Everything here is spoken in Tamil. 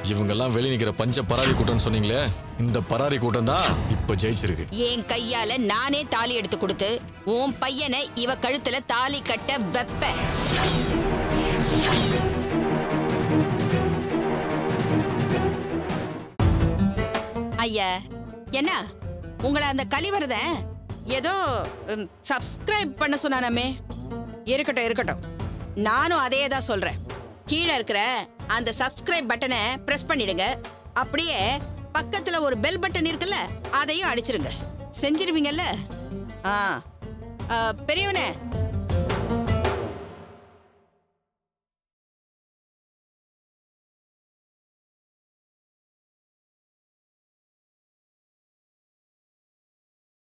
இவங்கெல்லாம் வெளியே நிக்கிற பஞ்ச பராரி கூட்டம்னு சொன்னீங்களே இந்த பராரி கூட்டம் தான் இப்ப ஜெயிச்சிருக்கு என் கையால நானே தாலி எடுத்து கொடுத்து உன் பையனை இவ கழுத்துல தாலி கட்ட வெப்ப ஐயா என்ன உங்களை அந்த கலிவரத ஏதோ சப்ஸ்கிரைப் பண்ண சொன்னானமே இருக்கட்டும் இருக்கட்டும் நானும் அதே தான் சொல்றேன் கீழே இருக்கிற அந்த சப்ஸ்கிரைப் பட்டனை பிரஸ் பண்ணிடுங்க அப்படியே பக்கத்துல ஒரு பெல் பட்டன் இருக்குல்ல அதையும் அடிச்சிருங்க செஞ்சிருவீங்கல்ல ஆ ஆ, பெரியவனே